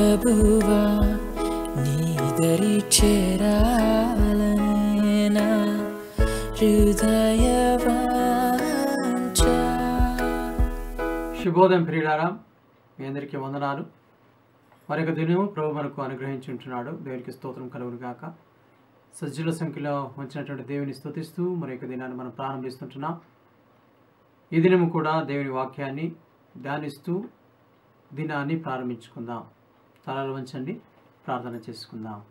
ప్రభువా నీదరి చేరాలనే నా హృదయవాంఛ శుభోదయం ప్రియులారా మీ అందరికీ వందనాలు మరొక దినము ప్రభు మనకు అనుగ్రహించుంటున్నాడు దేవునికి స్తోత్రం కలుగును గాక సజ్జుల సంఖ్యలో వచ్చినటువంటి దేవుని స్తుతిస్తూ మరొక దినాన్ని మనం ప్రారంభిస్తుంటున్నాం ఈ దినము కూడా దేవుని వాక్యాన్ని ధ్యానిస్తూ దినాన్ని ప్రారంభించుకుందాం తలలు వంచండి ప్రార్థన చేసుకుందాం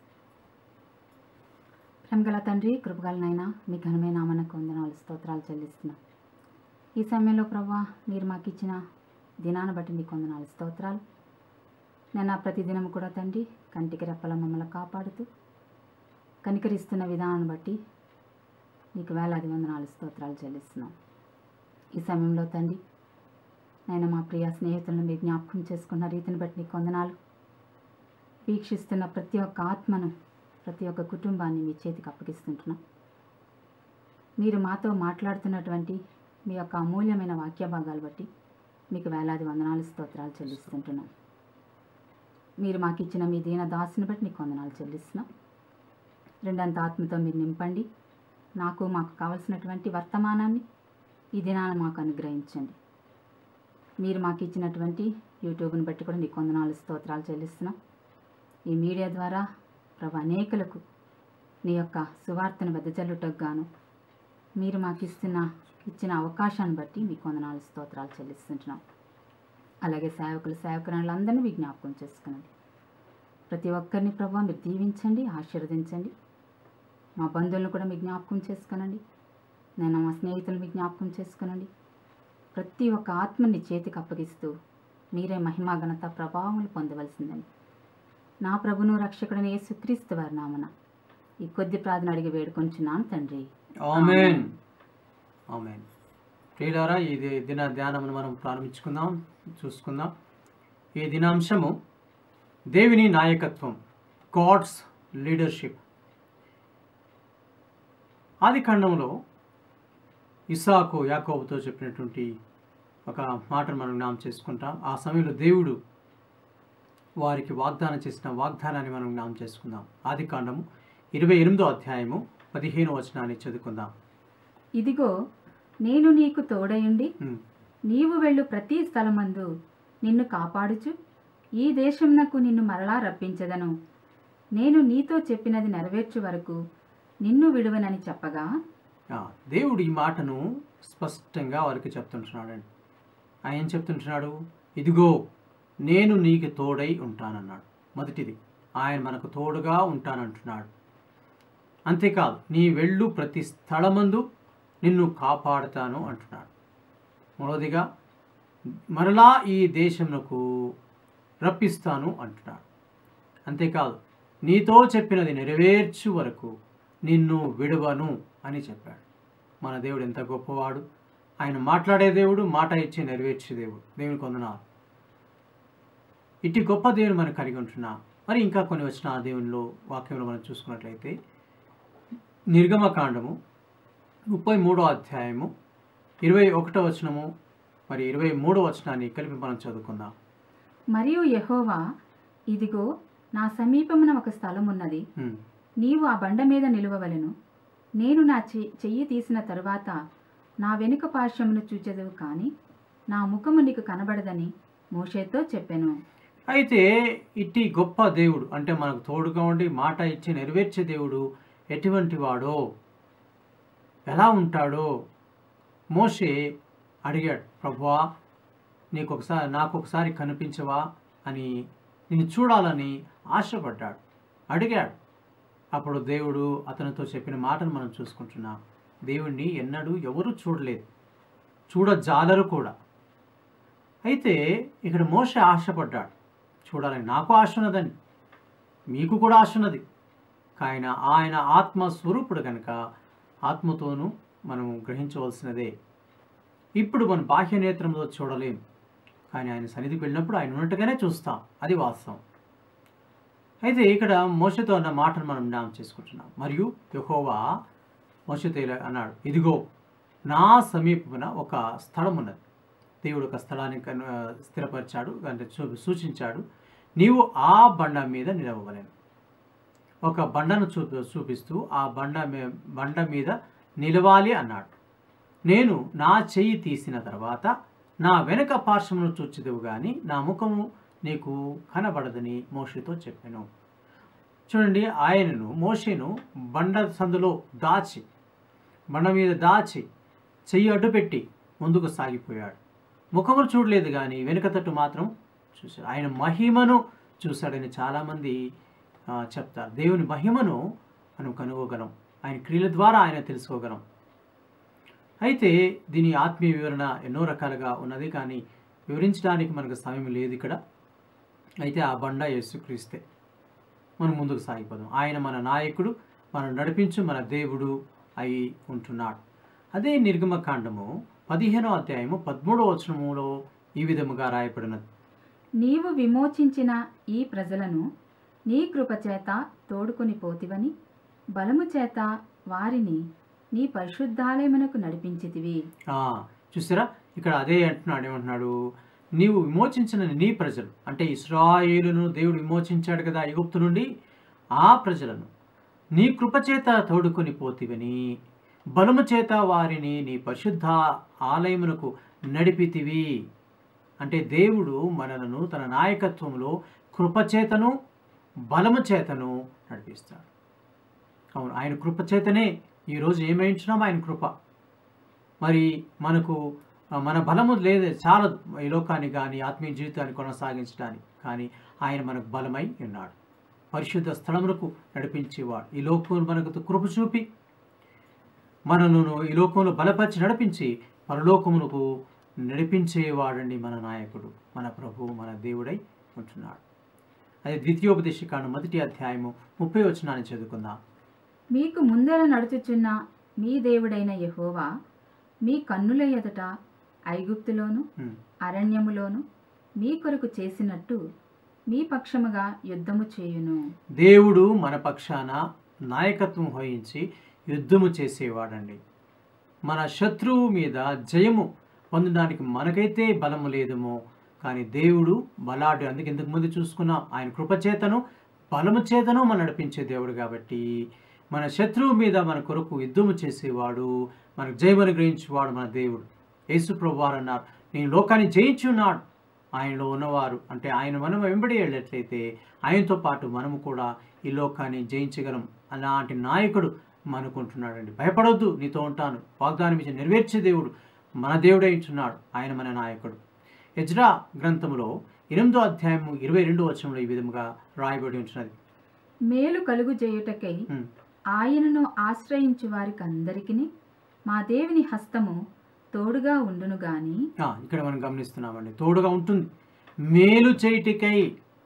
ప్రేమగల తండ్రి కృపగల నాయన మీ ఘనమైన నామనకు వందనాలు స్తోత్రాలు చెల్లిస్తున్నాం ఈ సమయంలో ప్రభా మీరు మాకు ఇచ్చిన దినాన్ని బట్టి నీకు వందనాలు స్తోత్రాలు నేను ప్రతిదినం కూడా తండ్రి కంటికి రెప్పల మమ్మల్ని కాపాడుతూ కనికరిస్తున్న విధానాన్ని బట్టి నీకు వేలాది వందనాలు స్తోత్రాలు చెల్లిస్తున్నాం ఈ సమయంలో తండ్రి నేను మా ప్రియ స్నేహితులను మీ జ్ఞాపకం చేసుకున్న రీతిని బట్టి నీకు వందనాలు వీక్షిస్తున్న ప్రతి ఒక్క ఆత్మను ప్రతి ఒక్క కుటుంబాన్ని మీ చేతికి అప్పగిస్తుంటున్నాం మీరు మాతో మాట్లాడుతున్నటువంటి మీ యొక్క అమూల్యమైన వాక్య భాగాలు బట్టి మీకు వేలాది వందనాలు స్తోత్రాలు చెల్లిస్తుంటున్నాం మీరు మాకు ఇచ్చిన మీ దీన దాసుని బట్టి మీకు వందనాలు చెల్లిస్తున్నాం రెండంత ఆత్మతో మీరు నింపండి నాకు మాకు కావలసినటువంటి వర్తమానాన్ని ఈ దినాన మాకు అనుగ్రహించండి మీరు మాకు ఇచ్చినటువంటి యూట్యూబ్ని బట్టి కూడా నీకు వందనాలు స్తోత్రాలు చెల్లిస్తున్నాం ఈ మీడియా ద్వారా ప్రభు అనేకులకు నీ యొక్క సువార్తను వెదజల్లుటకు గాను మీరు మాకు ఇస్తున్న ఇచ్చిన అవకాశాన్ని బట్టి మీకు వందనాలు స్తోత్రాలు చెల్లిస్తుంటున్నాం అలాగే సేవకులు సేవకురాళ్ళందరినీ మీ జ్ఞాపకం చేసుకునండి ప్రతి ఒక్కరిని ప్రభు మీరు దీవించండి ఆశీర్వదించండి మా బంధువులను కూడా మీ జ్ఞాపకం చేసుకునండి నేను మా స్నేహితులను మీ జ్ఞాపకం చేసుకునండి ప్రతి ఒక్క ఆత్మని చేతికి అప్పగిస్తూ మీరే మహిమా ఘనత ప్రభావములు పొందవలసిందని నా ప్రభును రక్షకుడని యేసుక్రీస్తు వారి నామన ఈ కొద్ది ప్రార్థన అడిగి వేడుకొంచున్నాను తండ్రి ఆమెన్ ఆమెన్ ప్రియులారా ఈ ది- దిన ధ్యానమును మనం ప్రారంభించుకుందాం చూసుకుందాం ఈ దినాంశము దేవుని నాయకత్వం గాడ్స్ లీడర్షిప్ ఆది ఖండంలో ఇసాకు యాకోబుతో చెప్పినటువంటి ఒక మాటను మనం జ్ఞాపం చేసుకుంటాం ఆ సమయంలో దేవుడు వారికి వాగ్దానం చేసిన వాగ్దానాన్ని మనం జ్ఞాపం చేసుకుందాం ఆది కాండము ఇరవై ఎనిమిదో అధ్యాయము పదిహేను వచనాన్ని చదువుకుందాం ఇదిగో నేను నీకు తోడయుండి ఉమ్. నీవు వెళ్ళు ప్రతి స్థలమందు నిన్ను కాపాడుచు ఈ దేశమునకు నిన్ను మరలా రప్పించదను నేను నీతో చెప్పినది నెరవేర్చు వరకు నిన్ను విడువనని చెప్పగా ఆ, దేవుడు ఈ మాటను స్పష్టంగా వారికి చెప్తుంటున్నాడండి ఆయన ఏం చెప్తుంటున్నాడు ఇదిగో నేను నీకు తోడై ఉంటానన్నాడు మొదటిది ఆయన మనకు తోడుగా ఉంటానంటున్నాడు అంతేకాదు నీ వెళ్ళు ప్రతి స్థలమందు నిన్ను కాపాడుతాను అంటున్నాడు మూడవదిగా మరలా ఈ దేశమునకు రప్పిస్తాను అంటున్నాడు అంతేకాదు నీతో చెప్పినది నెరవేర్చు వరకు నిన్ను విడువను అని చెప్పాడు మన దేవుడు ఎంత గొప్పవాడు ఆయన మాట్లాడే దేవుడు మాట ఇచ్చి నెరవేర్చే దేవుడు దేవుని కొందనాలు ఇట్టి గొప్ప దేవుని మనం కలిగి ఉంటున్నాం మరి ఇంకా కొన్ని వచ్చిన ఆ దేవునిలో వాక్యంలో మనం చూసుకున్నట్లయితే నిర్గమకాండము ముప్పై మూడో అధ్యాయము ఇరవై ఒకటో వచనము మరి ఇరవై మూడో వచనాన్ని కలిపి మనం చదువుకుందాం మరియు యెహోవా ఇదిగో నా సమీపమున ఒక స్థలం ఉన్నది ఉమ్. నీవు ఆ బండ మీద నిలువవలెను నేను నా చె- చెయ్యి తీసిన తరువాత నా వెనుక పార్శ్వమును చూచెదవు కానీ నా ముఖము నీకు కనబడదని మోషేతో చెప్పెను అయితే ఇట్టి గొప్ప దేవుడు అంటే మనకు తోడుగా ఉండి మాట ఇచ్చి నెరవేర్చే దేవుడు ఎటువంటి వాడో ఎలా ఉంటాడో మోషే అడిగాడు ప్రభువా నీకు ఒకసారి నాకు ఒకసారి కనిపించవా అని నేను చూడాలని ఆశపడ్డాడు అడిగాడు అప్పుడు దేవుడు అతనితో చెప్పిన మాటను మనం చూసుకుంటున్నాం దేవుణ్ణి ఎన్నడూ ఎవరూ చూడలేదు చూడజాలరు కూడా అయితే ఇక్కడ మోస ఆశపడ్డాడు చూడాలని నాకు ఆశ ఉన్నదండి మీకు కూడా ఆశ ఉన్నది ఆయన ఆయన ఆత్మ స్వరూపుడు కనుక ఆత్మతోనూ మనం గ్రహించవలసినదే ఇప్పుడు మన బాహ్య నేత్రంలో చూడలేం కానీ ఆయన సన్నిధికి వెళ్ళినప్పుడు ఆయన ఉన్నట్టుగానే చూస్తాం అది వాస్తవం అయితే ఇక్కడ మోసతో అన్న మాటను మనం జ్ఞాపం చేసుకుంటున్నాం మరియు యెహోవా మోసతో ఇలా అన్నాడు ఇదిగో నా సమీపమున ఒక స్థలం ఉన్నది దేవుడు ఒక స్థలాన్ని కను- స్థిరపరిచాడు అంటే చూ- సూచించాడు నీవు ఆ బండ మీద నిలవగలను ఒక బండను చూపి చూపిస్తూ ఆ బండ మీ- బండ మీద నిలవాలి అన్నాడు నేను నా చెయ్యి తీసిన తర్వాత నా వెనుక పార్శ్వమును చూచిదువు గాని నా ముఖము నీకు కనబడదని మోషేతో చెప్పాను చూడండి ఆయనను మోషేను బండ సందులో దాచి బండ మీద దాచి చెయ్యి అడ్డుపెట్టి ముందుకు సాగిపోయాడు ముఖమును చూడలేదు కానీ వెనుక తట్టు మాత్రం చూశాడు ఆయన మహిమను చూశాడని చాలామంది ఆ, చెప్తారు దేవుని మహిమను మనం కనుగోగలం ఆయన క్రియల ద్వారా ఆయన తెలుసుకోగలం అయితే దీని ఆత్మీయ వివరణ ఎన్నో రకాలుగా ఉన్నది కానీ వివరించడానికి మనకు సమయం లేదు ఇక్కడ అయితే ఆ బండ యేసుక్రీస్తే మనం ముందుకు సాగిపోదాం ఆయన మన నాయకుడు మనం నడిపించు మన దేవుడు అయి ఉంటున్నాడు అదే నిర్గమకాండము పదిహేనో అధ్యాయము పదమూడవ వచనములో ఈ విధముగా రాయబడినది నీవు విమోచించిన ఈ ప్రజలను నీ కృపచేత తోడుకొని పోతివని బలము చేత వారిని నీ పరిశుద్ధాలయమునకు నడిపించితివి ఆ, చూసారా ఇక్కడ అదే అంటున్నాడు ఏమంటున్నాడు నీవు విమోచించిన నీ ప్రజలు అంటే ఇస్రాయేలును దేవుడు విమోచించాడు కదా ఐగుప్తు నుండి ఆ ప్రజలను నీ కృపచేత తోడుకొని పోతివని బలము చేత వారిని నీ పరిశుద్ధ ఆలయమునకు నడిపితివి అంటే దేవుడు మనలను తన నాయకత్వంలో కృపచేతను బలము చేతను నడిపిస్తాడు అవును ఆయన కృపచేతనే ఈరోజు ఏమైంచున్నాం ఆయన కృప మరి మనకు ఆ, మన బలము లేదు చాలదు ఈ లోకాన్ని కానీ ఆత్మీయ జీవితాన్ని కొనసాగించడానికి కానీ ఆయన మనకు బలమై ఉన్నాడు పరిశుద్ధ స్థలములకు నడిపించేవాడు ఈ లోకం మనకు కృప చూపి మనను ఈ లోకంలో బలపరిచి నడిపించి పరలోకమునకు నడిపించేవాడండి మన నాయకుడు మన ప్రభు మన దేవుడై ఉంటున్నాడు అదే ద్వితీయోపదేశకాండం మొదటి అధ్యాయము ముప్పై వచనాన్ని చదువుకుందాం మీకు ముందర నడుచుచున్న మీ దేవుడైన యెహోవా మీ కన్నుల ఎదుట ఐగుప్తులోను ఉమ్. అరణ్యములోను మీ కొరకు చేసినట్టు మీ పక్షముగా యుద్ధము చేయును దేవుడు మన పక్షాన నాయకత్వం వహించి యుద్ధము చేసేవాడండి మన శత్రువు మీద జయము పొందడానికి మనకైతే బలము లేదేమో కానీ దేవుడు బలాడు అందుకే ఇంతకు ముందు చూసుకున్నాం ఆయన కృపచేతను బలము చేతను మన నడిపించే దేవుడు కాబట్టి మన శత్రువు మీద మన కొరకు యుద్ధము చేసేవాడు మనకు జయం అనుగ్రహించేవాడు మన దేవుడు యేసు ప్రభు వారు అన్నారు నేను లోకాన్ని జయించున్నాడు ఆయనలో ఉన్నవారు అంటే ఆయన మనం వెంబడి వెళ్ళట్లయితే ఆయనతో పాటు మనము కూడా ఈ లోకాన్ని జయించగలం అలాంటి నాయకుడు మనకుంటున్నాడండి భయపడొద్దు నీతో ఉంటాను వాగ్దానం ఇచ్చి నెరవేర్చే దేవుడు మన దేవుడై ఉంటున్నాడు ఆయన మన నాయకుడు ఎజ్రా గ్రంథములో ఎనిమిదో అధ్యాయము ఇరవై రెండో వచనంలో ఈ విధముగా రాయబడి ఉంటున్నది మేలు కలుగు చేయుటకై ఉమ్. ఆయనను ఆశ్రయించు వారికి అందరికీ మా దేవుని హస్తము తోడుగా ఉండును గాని ఆ, ఇక్కడ మనం గమనిస్తున్నామండి తోడుగా ఉంటుంది మేలు చేయుటకై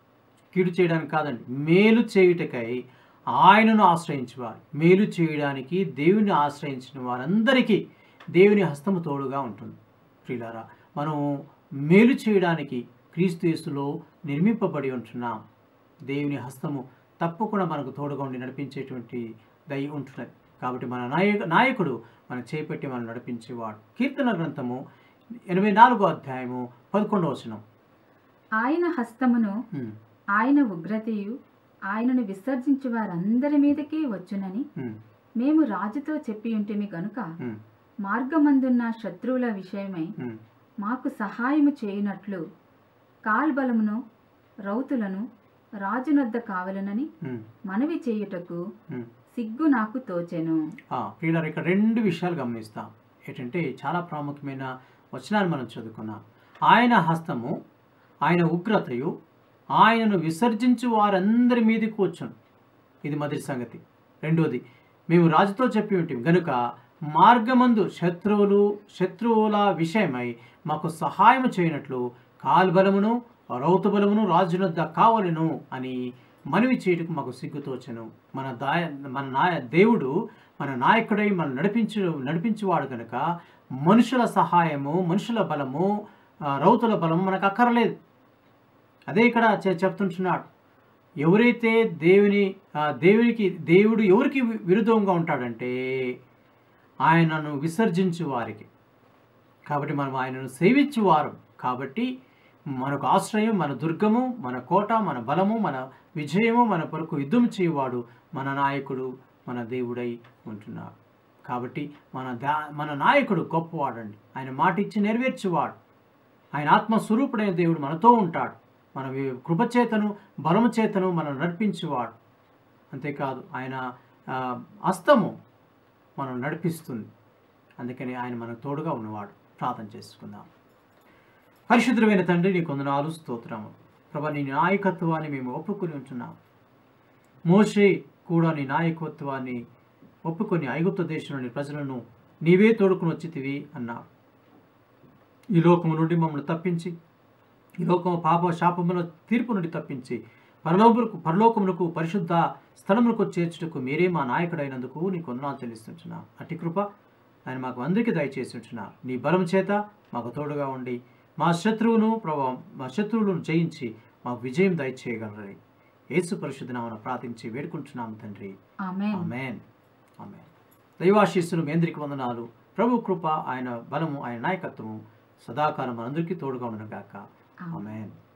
కీడు చేయడానికి కాదండి మేలు చేయుటకై ఆయనను ఆశ్రయించేవారు మేలు చేయడానికి దేవుని ఆశ్రయించిన వారందరికీ దేవుని హస్తము తోడుగా ఉంటుంది ప్రియులారా మనం మేలు చేయడానికి క్రీస్తు యేసులో నిర్మింపబడి ఉంటున్నాం దేవుని హస్తము తప్పకుండా మనకు తోడుగా ఉండి నడిపించేటువంటి దయ ఉంటున్నది కాబట్టి మన నాయక నాయకుడు మన చేపట్టి మనం నడిపించేవాడు కీర్తన గ్రంథము ఎనభై నాలుగో అధ్యాయము పదకొండవ వచనం ఆయన హస్తమును ఉమ్, ఆయన ఉగ్రతయు ఆయనను విసర్జించు వారందరి మీదకి వచ్చునని ఉమ్, మేము రాజుతో చెప్పి ఉంటిమి గనుక ఉమ్, మార్గమందున్న శత్రువుల విషయమై ఉమ్. మాకు సహాయము చేయునట్లు కాల్బలమును రౌతులను రాజునొద్ద కావలనని ఉమ్, మనవి చేయుటకు ఉమ్. సిగ్గు నాకు తోచెను ఆ, ప్రియులారా ఇక్కడ రెండు విషయాలు గమనిస్తాం ఏంటంటే చాలా ప్రాముఖ్యమైన వచనాలు మనం చదువుకున్నాం ఆయన హస్తము ఆయన ఉగ్రతయు ఆయనను విసర్జించు వారందరి మీదకి వచ్చును ఇది మొదటి సంగతి రెండోది మేము రాజుతో చెప్పి ఉంటాం గనుక మార్గమందు శత్రువులు శత్రువుల విషయమై మాకు సహాయం చేయనట్లు కాల్బలమును రౌతు బలమును రాజునొద్ద కావలను అని మనవి చేయటకు మాకు సిగ్గుతోచను మన దాయ మన నాయ దేవుడు మన నాయకుడై మనం నడిపించు నడిపించేవాడు కనుక మనుషుల సహాయము మనుషుల బలము ఆ, రౌతుల బలము మనకు అక్కర్లేదు అదే ఇక్కడ చె- చెప్తుంటున్నాడు ఎవరైతే దేవుని ఆ, దేవునికి దేవుడు ఎవరికి వి- విరుద్ధంగా ఉంటాడంటే ఆయనను విసర్జించు వారికి కాబట్టి మనం ఆయనను సేవించు వారం కాబట్టి మనకు ఆశ్రయం మన దుర్గము మన కోట మన బలము మన విజయము మన కొరకు యుద్ధం చేయవాడు మన నాయకుడు మన దేవుడై ఉంటున్నాడు కాబట్టి మన దా మన నాయకుడు గొప్పవాడండి ఆయన మాట ఇచ్చి నెరవేర్చువాడు ఆయన ఆత్మస్వరూపుడైన దేవుడు మనతో ఉంటాడు మన వి- కృపచేతను బలము చేతను మనం నడిపించేవాడు అంతేకాదు ఆయన ఆ, హస్తము మనం నడిపిస్తుంది అందుకని ఆయన మనకు తోడుగా ఉన్నవాడు ప్రార్థన చేసుకుందాం పరిశుద్ధమైన తండ్రి నీ కొందనాలు స్తోత్రము ప్రభా నీ నాయకత్వాన్ని మేము ఒప్పుకొని ఉంటున్నాం మోషే కూడా నీ నాయకత్వాన్ని ఒప్పుకొని ఐగుప్త దేశంలోని ప్రజలను నీవే తోడుకుని వచ్చితివి అన్నావు ఈ లోకము నుండి మమ్మల్ని తప్పించి ఈ లోకము పాప శాపముల తీర్పు నుండి తప్పించి పరలోకములకు పరలోకమునకు పరిశుద్ధ స్థలములకు చేర్చుటకు మీరే మా నాయకుడైనందుకు నీ కొందనాలు చెల్లిస్తుంటున్నా అట్టి కృప ఆయన మాకు అందరికీ దయచేసి ఉంటున్నా నీ బలం చేత మాకు తోడుగా ఉండి మా శత్రువును ప్రభావం మా శత్రువులను జయించి మాకు విజయం దయచేయగలరని యేసు పరిశుద్ధ నామన ప్రార్థించి వేడుకుంటున్నాము తండ్రి ఆమెన్ ఆమెన్ ఆమెన్ దైవాశీస్సులు మేంద్రికి వందనాలు ప్రభు కృప ఆయన బలము ఆయన నాయకత్వము సదాకాలం మనందరికీ తోడుగా ఉండను గాక ఆమెన్